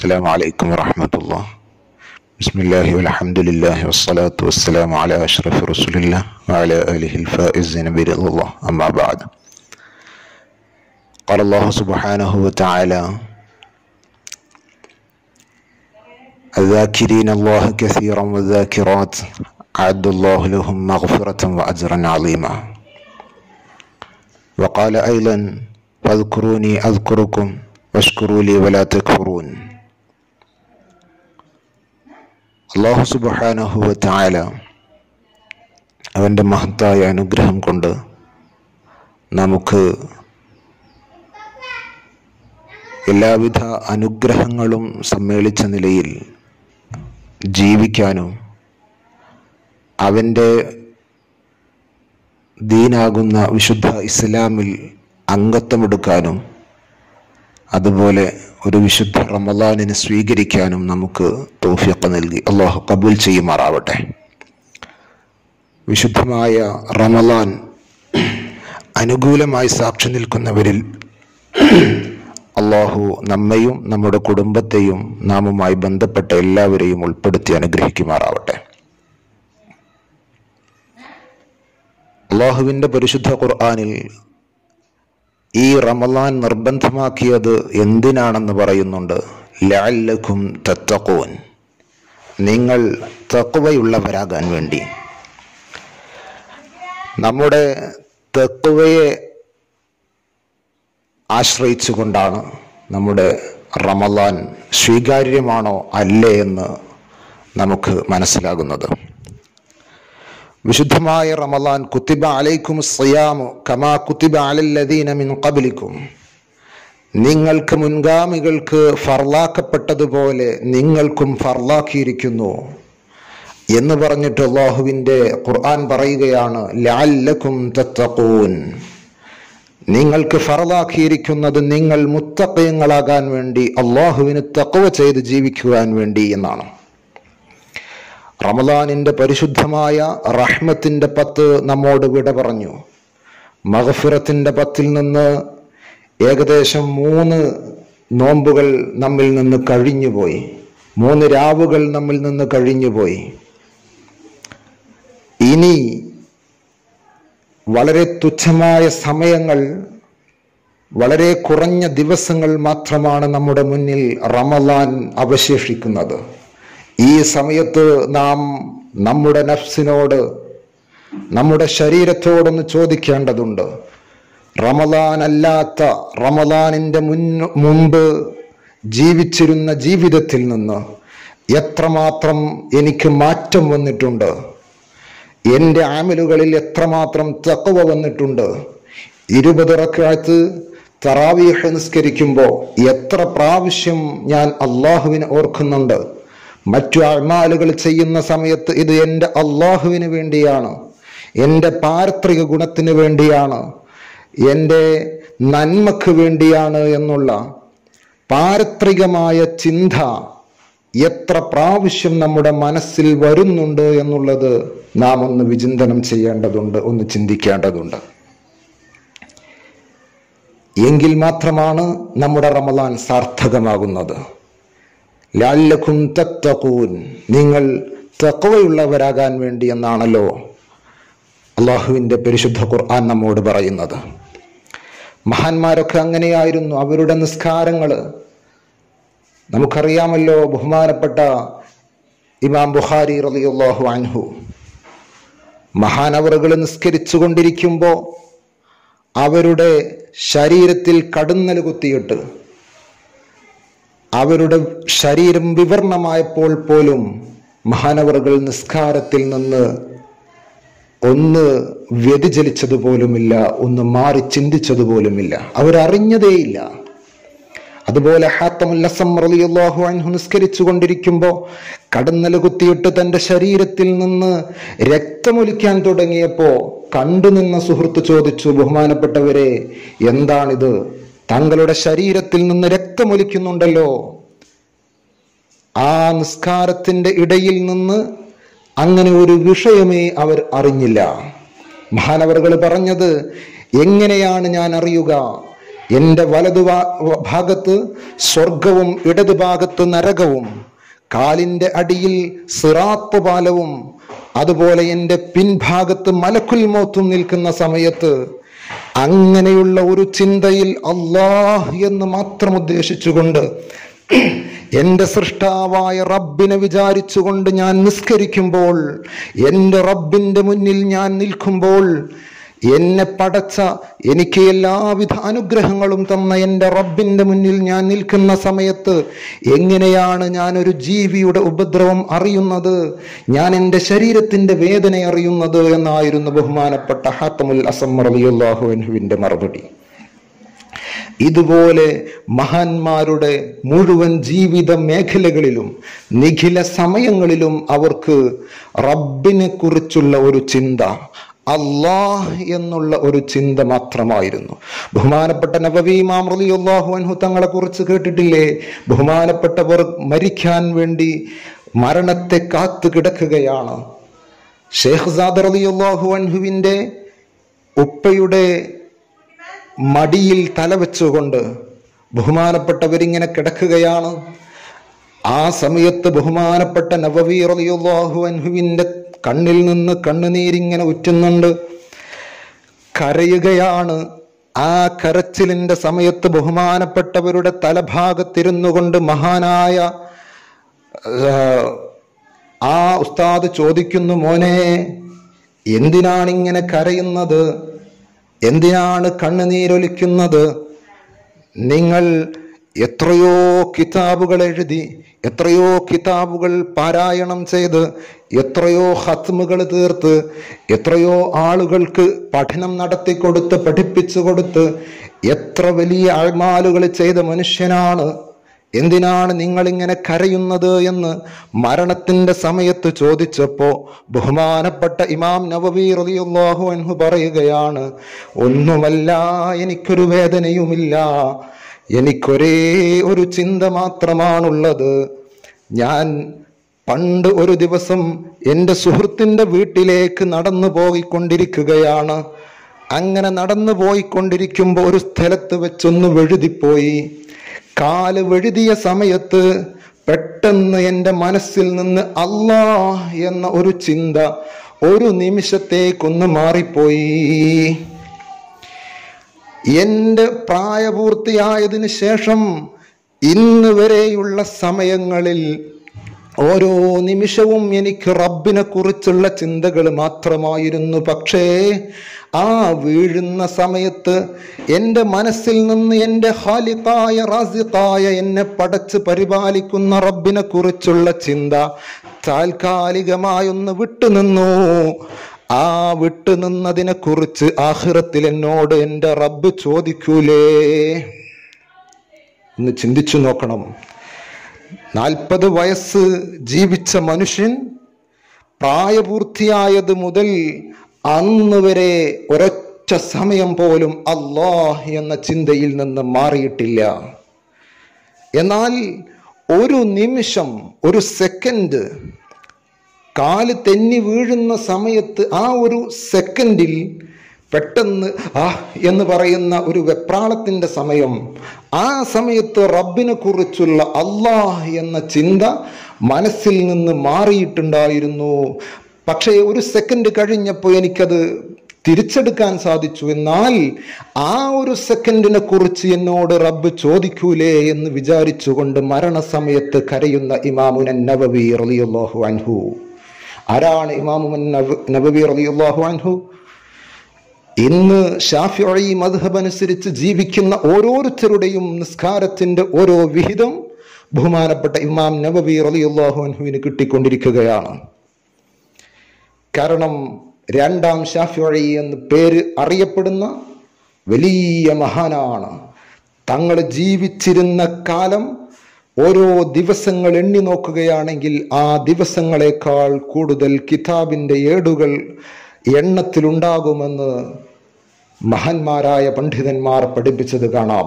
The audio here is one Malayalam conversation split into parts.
السلام عليكم ورحمة الله بسم الله والحمد لله والصلاة والسلام على أشرف رسول الله وعلى آله الفائزين برضا الله أما بعد قال الله سبحانه وتعالى الذاكرين الله كثيرا والذاكرات أعد الله لهم مغفرة وأجرا عظيما وقال أيضا فاذكروني أذكركم واشكروا لي ولا تكفرون അള്ളാഹു സുബാനഹുവ ചായാല അവൻ്റെ മഹത്തായ അനുഗ്രഹം കൊണ്ട് നമുക്ക് എല്ലാവിധ അനുഗ്രഹങ്ങളും സമ്മേളിച്ച നിലയിൽ ജീവിക്കാനും അവൻ്റെ ദീനാകുന്ന വിശുദ്ധ ഇസ്ലാമിൽ അംഗത്വമെടുക്കാനും അതുപോലെ ഒരു വിശുദ്ധ റമദാനിനെ സ്വീകരിക്കാനും നമുക്ക് തോഫിയൊക്കെ നൽകി അള്ളാഹു കബൂൽ ചെയ്യുമാറാവട്ടെ വിശുദ്ധമായ റമദാൻ അനുകൂലമായി സാക്ഷി നിൽക്കുന്നവരിൽ അള്ളാഹു നമ്മയും നമ്മുടെ കുടുംബത്തെയും നാമുമായി ബന്ധപ്പെട്ട എല്ലാവരെയും ഉൾപ്പെടുത്തി അനുഗ്രഹിക്കുമാറാവട്ടെ അള്ളാഹുവിൻ്റെ പരിശുദ്ധ ഖുർആാനിൽ ഈ റമലാൻ നിർബന്ധമാക്കിയത് എന്തിനാണെന്ന് പറയുന്നുണ്ട് ലാലക്കും തത്തക്കോൻ നിങ്ങൾ തക്കുവയുള്ളവരാകാൻ വേണ്ടി നമ്മുടെ തെക്കുവയെ ആശ്രയിച്ചുകൊണ്ടാണ് നമ്മുടെ റമലാൻ സ്വീകാര്യമാണോ അല്ലേ എന്ന് നമുക്ക് മനസ്സിലാകുന്നത് വിശുദ്ധമായ റമലാൻ കുത്തിബ അലൈക്കും സിയാമു കമാ കുത്തിബ അലല്ലദീന മിൻ ഖബ്ലിക്കും നിങ്ങൾക്ക് മുൻഗാമികൾക്ക് ഫർലാക്കപ്പെട്ടതുപോലെ നിങ്ങൾക്കും ഫർലാക്കിയിരിക്കുന്നു എന്ന് പറഞ്ഞിട്ട് അള്ളാഹുവിൻ്റെ ഖുർആൻ പറയുകയാണ് ലാല്ലക്കും തത്തഖൂൻ നിങ്ങൾക്ക് ഫറലാക്കിയിരിക്കുന്നത് നിങ്ങൾ മുത്തക്കയങ്ങളാകാൻ വേണ്ടി അള്ളാഹുവിന് തക്കവ ചെയ്ത് ജീവിക്കുവാൻ വേണ്ടി എന്നാണ് റമദാനിൻ്റെ പരിശുദ്ധമായ റഹ്മത്തിൻ്റെ പത്ത് നമ്മോട് വിട പറഞ്ഞു മഹഫിറത്തിൻ്റെ പത്തിൽ നിന്ന് ഏകദേശം മൂന്ന് നോമ്പുകൾ നമ്മിൽ നിന്ന് കഴിഞ്ഞുപോയി മൂന്ന് രാവുകൾ നമ്മിൽ നിന്ന് കഴിഞ്ഞുപോയി ഇനി വളരെ തുച്ഛമായ സമയങ്ങൾ വളരെ കുറഞ്ഞ ദിവസങ്ങൾ മാത്രമാണ് നമ്മുടെ മുന്നിൽ റമലാൻ അവശേഷിക്കുന്നത് ഈ സമയത്ത് നാം നമ്മുടെ നഫ്സിനോട് നമ്മുടെ ശരീരത്തോടൊന്ന് ചോദിക്കേണ്ടതുണ്ട് റമലാൻ അല്ലാത്ത റമലാനിൻ്റെ മുൻ മുമ്പ് ജീവിച്ചിരുന്ന ജീവിതത്തിൽ നിന്ന് എത്രമാത്രം എനിക്ക് മാറ്റം വന്നിട്ടുണ്ട് എൻ്റെ ആമലുകളിൽ എത്രമാത്രം തക്കവ വന്നിട്ടുണ്ട് ഇരുപത് റക്കാത്ത് തറാവീഹ് നിസ്കരിക്കുമ്പോൾ എത്ര പ്രാവശ്യം ഞാൻ അള്ളാഹുവിനെ ഓർക്കുന്നുണ്ട് മറ്റു അമാലുകൾ ചെയ്യുന്ന സമയത്ത് ഇത് എൻ്റെ അള്ളാഹുവിന് വേണ്ടിയാണ് എൻ്റെ പാരത്രിക ഗുണത്തിന് വേണ്ടിയാണ് എൻ്റെ നന്മക്ക് വേണ്ടിയാണ് എന്നുള്ള പാരത്രികമായ ചിന്ത എത്ര പ്രാവശ്യം നമ്മുടെ മനസ്സിൽ വരുന്നുണ്ട് എന്നുള്ളത് നാം ഒന്ന് വിചിന്തനം ചെയ്യേണ്ടതുണ്ട് ഒന്ന് ചിന്തിക്കേണ്ടതുണ്ട് എങ്കിൽ മാത്രമാണ് നമ്മുടെ റമലാൻ സാർത്ഥകമാകുന്നത് ലാല്ലക്കും തത്തക്കൂൻ നിങ്ങൾ തക്കവയുള്ളവരാകാൻ വേണ്ടി എന്നാണല്ലോ അള്ളാഹുവിൻ്റെ പരിശുദ്ധ ഖുർആൻ നമ്മോട് പറയുന്നത് മഹാന്മാരൊക്കെ അങ്ങനെയായിരുന്നു അവരുടെ നിസ്കാരങ്ങൾ നമുക്കറിയാമല്ലോ ബഹുമാനപ്പെട്ട ഇമാം ബുഖാരി റളിയല്ലാഹു അൻഹു മഹാനവറുകൾ നിസ്കരിച്ചു കൊണ്ടിരിക്കുമ്പോൾ അവരുടെ ശരീരത്തിൽ കടുന്നൽ കുത്തിയിട്ട് അവരുടെ ശരീരം വിവർണമായപ്പോൾ പോലും മഹാനവറുകൾ നിസ്കാരത്തിൽ നിന്ന് ഒന്ന് വ്യതിചലിച്ചതുപോലുമില്ല ഒന്ന് മാറി ചിന്തിച്ചതുപോലുമില്ല അവരറിഞ്ഞതേയില്ല അതുപോലെ ഹാത്തമുല്ലസംറിയാഹു അൻഹു നിസ്കരിച്ചു കൊണ്ടിരിക്കുമ്പോൾ കടന്നല കുത്തിയിട്ട് തൻ്റെ ശരീരത്തിൽ നിന്ന് രക്തമൊലിക്കാൻ തുടങ്ങിയപ്പോൾ കണ്ടുനിന്ന സുഹൃത്ത് ചോദിച്ചു ബഹുമാനപ്പെട്ടവരെ എന്താണിത് തങ്ങളുടെ ശരീരത്തിൽ നിന്ന് രക്തമൊലിക്കുന്നുണ്ടല്ലോ ആ നിസ്കാരത്തിൻ്റെ ഇടയിൽ നിന്ന് അങ്ങനെ ഒരു വിഷയമേ അവർ അറിഞ്ഞില്ല മഹാനവറുകൾ പറഞ്ഞത് എങ്ങനെയാണ് ഞാൻ അറിയുക എൻ്റെ വലതു ഭാഗത്ത് സ്വർഗവും ഇടതു ഭാഗത്ത് നരകവും കാലിൻ്റെ അടിയിൽ സിറാത്ത് പാലവും അതുപോലെ എൻ്റെ പിൻഭാഗത്ത് മലക്കുൽ മോത്തും നിൽക്കുന്ന സമയത്ത് അങ്ങനെയുള്ള ഒരു ചിന്തയിൽ അള്ളാഹ് എന്ന് മാത്രം ഉദ്ദേശിച്ചുകൊണ്ട് എൻ്റെ സൃഷ്ടാവായ റബ്ബിനെ വിചാരിച്ചുകൊണ്ട് ഞാൻ നിസ്കരിക്കുമ്പോൾ എൻ്റെ റബ്ബിൻ്റെ മുന്നിൽ ഞാൻ നിൽക്കുമ്പോൾ എന്നെ പടച്ച എനിക്ക് എല്ലാവിധ അനുഗ്രഹങ്ങളും തന്ന എൻ്റെ റബ്ബിൻ്റെ മുന്നിൽ ഞാൻ നിൽക്കുന്ന സമയത്ത് എങ്ങനെയാണ് ഞാനൊരു ജീവിയുടെ ഉപദ്രവം അറിയുന്നത് ഞാൻ എൻ്റെ ശരീരത്തിൻ്റെ വേദന അറിയുന്നത് എന്നായിരുന്നു ബഹുമാനപ്പെട്ട ഹാത്തമുൽ അസം റളിയല്ലാഹു അൻഹുവിൻ്റെ മറുപടി ഇതുപോലെ മഹാന്മാരുടെ മുഴുവൻ ജീവിത മേഖലകളിലും നിഖില സമയങ്ങളിലും അവർക്ക് റബ്ബിനെ കുറിച്ചുള്ള ഒരു ചിന്ത അള്ളാഹ് എന്നുള്ള ഒരു ചിന്ത മാത്രമായിരുന്നു ബഹുമാനപ്പെട്ട നബവീമാം റളിയല്ലാഹു അൻഹു തങ്ങളെ കുറിച്ച് കേട്ടിട്ടില്ലേ ബഹുമാനപ്പെട്ടവർ മരിക്കാൻ വേണ്ടി മരണത്തെ കാത്തു കിടക്കുകയാണ് ഷേഖ് സാദർ റളിയല്ലാഹു അൻഹുവിൻ്റെ ഉപ്പയുടെ മടിയിൽ തലവെച്ചുകൊണ്ട് ബഹുമാനപ്പെട്ടവരിങ്ങനെ കിടക്കുകയാണ് ആ സമയത്ത് ബഹുമാനപ്പെട്ട നവവി റളിയല്ലാഹു അൻഹുവിൻ്റെ കണ്ണിൽ നിന്ന് കണ്ണുനീരിങ്ങനെ ഉറ്റുന്നുണ്ട് കരയുകയാണ് ആ കരച്ചിലിന്റെ സമയത്ത് ബഹുമാനപ്പെട്ടവരുടെ തലഭാഗത്തിരുന്നു കൊണ്ട് മഹാനായ ആ ഉസ്താദ് ചോദിക്കുന്നു മോനെ എന്തിനാണ് ഇങ്ങനെ കരയുന്നത് എന്തിനാണ് കണ്ണുനീരൊലിക്കുന്നത് നിങ്ങൾ എത്രയോ കിതാബുകൾ എഴുതി എത്രയോ കിതാബുകൾ പാരായണം ചെയ്ത് എത്രയോ ഹത്മുകൾ തീർത്ത് എത്രയോ ആളുകൾക്ക് പഠനം നടത്തിക്കൊടുത്ത് പഠിപ്പിച്ചു കൊടുത്ത് എത്ര വലിയ അൾമാലുകൾ ചെയ്ത മനുഷ്യനാണ് എന്തിനാണ് നിങ്ങൾ ഇങ്ങനെ കരയുന്നത് എന്ന് മരണത്തിന്റെ സമയത്ത് ചോദിച്ചപ്പോ ബഹുമാനപ്പെട്ട ഇമാം നവവി റളിയല്ലാഹു അൻഹു പറയുകയാണ് ഒന്നുമല്ല എനിക്കൊരു വേദനയുമില്ല എനിക്കൊരേ ഒരു ചിന്ത മാത്രമാണുള്ളത് ഞാൻ പണ്ട് ഒരു ദിവസം എൻ്റെ സുഹൃത്തിൻ്റെ വീട്ടിലേക്ക് നടന്നു പോയിക്കൊണ്ടിരിക്കുകയാണ് അങ്ങനെ നടന്നു പോയിക്കൊണ്ടിരിക്കുമ്പോൾ ഒരു സ്ഥലത്ത് വെച്ചൊന്ന് വെഴുതിപ്പോയി കാല് വെഴുതിയ സമയത്ത് പെട്ടെന്ന് എൻ്റെ മനസ്സിൽ നിന്ന് അല്ലാ എന്ന ഒരു ചിന്ത ഒരു നിമിഷത്തേക്കൊന്ന് മാറിപ്പോയി എൻ്റെ പ്രായപൂർത്തിയായതിനു ശേഷം ഇന്ന് വരെയുള്ള സമയങ്ങളിൽ ഓരോ നിമിഷവും എനിക്ക് റബ്ബിനെ കുറിച്ചുള്ള ചിന്തകൾ മാത്രമായിരുന്നു പക്ഷേ ആ വീഴുന്ന സമയത്ത് എൻ്റെ മനസ്സിൽ നിന്ന് എൻ്റെ ഹാലിത്തായ റാസിത്തായ എന്നെ പടച്ച് പരിപാലിക്കുന്ന റബ്ബിനെ കുറിച്ചുള്ള ചിന്ത താൽക്കാലികമായൊന്ന് വിട്ടുനിന്നു ആ വിട്ടുനിന്നതിനെ കുറിച്ച് ആഹ്റത്തിൽ എന്നോട് എൻ്റെ റബ്ബ് ചോദിക്കൂലേ ഒന്ന് ചിന്തിച്ചു നോക്കണം നാൽപ്പത് വയസ്സ് ജീവിച്ച മനുഷ്യൻ പ്രായപൂർത്തിയായത് മുതൽ അന്ന് വരെ ഒരൊറ്റ സമയം പോലും അള്ളാഹ് എന്ന ചിന്തയിൽ നിന്ന് മാറിയിട്ടില്ല എന്നാൽ ഒരു നിമിഷം ഒരു സെക്കൻഡ് കാല് തെന്നി വീഴുന്ന സമയത്ത് ആ ഒരു സെക്കൻഡിൽ പെട്ടെന്ന് ആ എന്ന് പറയുന്ന ഒരു വെപ്രാളത്തിന്റെ സമയം ആ സമയത്ത് റബ്ബിനെ കുറിച്ചുള്ള അള്ളാഹ് എന്ന ചിന്ത മനസ്സിൽ നിന്ന് മാറിയിട്ടുണ്ടായിരുന്നു പക്ഷേ ഒരു സെക്കൻഡ് കഴിഞ്ഞപ്പോൾ എനിക്കത് തിരിച്ചെടുക്കാൻ സാധിച്ചു എന്നാൽ ആ ഒരു സെക്കൻഡിനെ കുറിച്ച് എന്നോട് റബ്ബ് ചോദിക്കൂലേ എന്ന് വിചാരിച്ചുകൊണ്ട് മരണസമയത്ത് കരയുന്ന ഇമാമുനൻ നബവി റളിയല്ലാഹു അൻഹു ആരാണ് ഇമാമുൻ നബവി റളിയല്ലാഹു അൻഹു ഇന്ന് ഷാഫിഈ മദ്ഹബ് അനുസരിച്ച് ജീവിക്കുന്ന ഓരോരുത്തരുടെയും നിസ്കാരത്തിന്റെ ഓരോ വിഹിതം ബഹുമാനപ്പെട്ട ഇമാം നബവി റളിയല്ലാഹു അൻഹുവിന് കിട്ടിക്കൊണ്ടിരിക്കുകയാണ് കാരണം രണ്ടാം ഷാഫിഈ എന്ന് പേര് അറിയപ്പെടുന്ന വലിയ മഹാനാണ് തങ്ങൾ ജീവിച്ചിരുന്ന കാലം ഓരോ ദിവസങ്ങൾ എണ്ണി നോക്കുകയാണെങ്കിൽ ആ ദിവസങ്ങളെക്കാൾ കൂടുതൽ കിതാബിൻ്റെ ഏടുകൾ എണ്ണത്തിലുണ്ടാകുമെന്ന് മഹാന്മാരായ പണ്ഡിതന്മാർ പഠിപ്പിച്ചത് കാണാം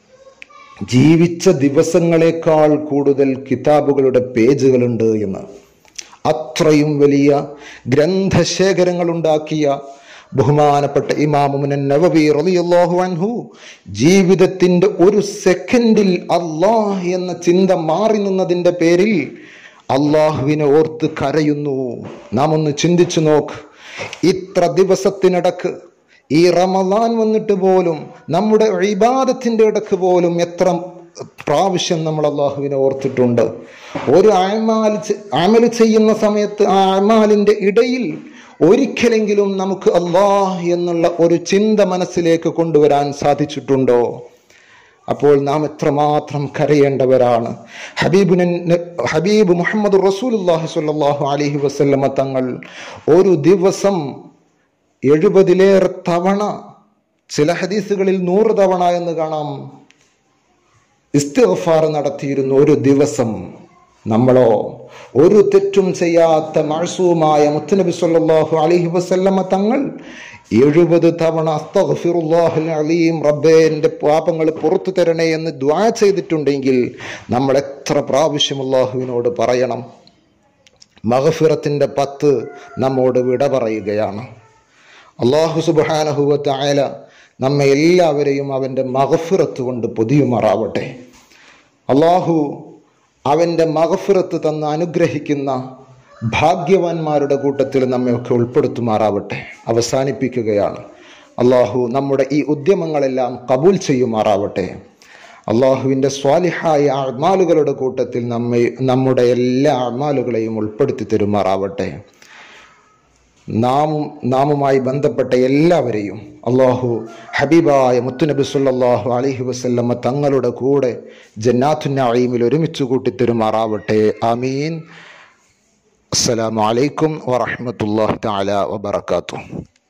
ജീവിച്ച ദിവസങ്ങളെക്കാൾ കൂടുതൽ കിതാബുകളുടെ പേജുകളുണ്ട് എന്ന് അത്രയും വലിയ ഗ്രന്ഥശേഖരങ്ങൾ ഉണ്ടാക്കിയ ബഹുമാനപ്പെട്ട ഇമാമുൻ നവവി റളിയല്ലാഹു അൻഹു ജീവിതത്തിന്റെ ഒരു സെക്കൻഡിൽ അള്ളാഹ് എന്ന ചിന്ത മാറി നിന്നതിന്റെ പേരിൽ അള്ളാഹുവിനെ ഓർത്ത് കരയുന്നു നാം ഒന്ന് ചിന്തിച്ചു നോക്ക് ഇത്ര ദിവസത്തിനിടക്ക് ഈ റമദാൻ വന്നിട്ട് പോലും നമ്മുടെ ഇബാദത്തിന്റെ ഇടക്ക് പോലും എത്ര പ്രാവശ്യം നമ്മൾ അള്ളാഹുവിനെ ഓർത്തിട്ടുണ്ട് ഒരു അമാൽ അമൽ ചെയ്യുന്ന സമയത്ത് ആ അമാലിന്റെ ഇടയിൽ ഒരിക്കലെങ്കിലും നമുക്ക് അള്ളാഹ് എന്നുള്ള ഒരു ചിന്ത മനസ്സിലേക്ക് കൊണ്ടുവരാൻ സാധിച്ചിട്ടുണ്ടോ അപ്പോൾ നാം എത്രമാത്രം കരയേണ്ടവരാണ് ഹബീബുന ഹബീബ് മുഹമ്മദ് റസൂലുല്ലാഹി സ്വല്ലല്ലാഹു അലൈഹി വസല്ലമ തങ്ങൾ ഒരു ദിവസം എഴുപതിലേറെ തവണ ചില ഹദീസുകളിൽ നൂറ് തവണ എന്ന് കാണാം ഇസ്തിഗ്ഫാർ നടത്തിയിരുന്നു ഒരു ദിവസം നമ്മളോ ഒരു തെറ്റും ചെയ്യാത്ത മഴസൂമായ മുത്തനബി സല്ലല്ലാഹു അലൈഹി വസല്ലമ തങ്ങൾ എഴുപത് തവണ അസ്തഗ്ഫിറുല്ലാഹുൽ അലീം റബ്ബേ എൻ്റെ പാപങ്ങൾ പുറത്തു തരണേ എന്ന് ദ്വാ ചെയ്തിട്ടുണ്ടെങ്കിൽ നമ്മൾ എത്ര പ്രാവശ്യം അള്ളാഹുവിനോട് പറയണം മഹഫിറത്തിൻ്റെ പത്ത് നമ്മോട് വിട പറയുകയാണ് അള്ളാഹു സുബാനഹുവത്ത് ആയ നമ്മെ എല്ലാവരെയും അവൻ്റെ മഹഫിറത്ത് കൊണ്ട് പൊതിയുമാറാവട്ടെ അള്ളാഹു അവൻ്റെ മഹഫിറത്ത് തന്ന് അനുഗ്രഹിക്കുന്ന ഭാഗ്യവാന്മാരുടെ കൂട്ടത്തിൽ നമ്മയൊക്കെ ഉൾപ്പെടുത്തുമാറാവട്ടെ അവസാനിപ്പിക്കുകയാണ് അള്ളാഹു നമ്മുടെ ഈ ഉദ്യമങ്ങളെല്ലാം കബൂൽ ചെയ്യുമാറാവട്ടെ അള്ളാഹുവിൻ്റെ സ്വാലിഹായ അമാലുകളുടെ കൂട്ടത്തിൽ നമ്മെ നമ്മുടെ എല്ലാ അമാലുകളെയും ഉൾപ്പെടുത്തി തരുമാറാവട്ടെ നാമും നാമുമായി ബന്ധപ്പെട്ട എല്ലാവരെയും അള്ളാഹു ഹബീബായ മുത്തുനബി സല്ലല്ലാഹു അലൈഹി വസല്ലമ തങ്ങളുടെ കൂടെ ജന്നാത്തുന്നഈമിൽ ഒരുമിച്ച് കൂട്ടിത്തരുമാറാവട്ടെ ആമീൻ അസ്സലാമു അലൈക്കും വറഹ്മത്തുള്ളാഹി തആല വബറകാതുഹു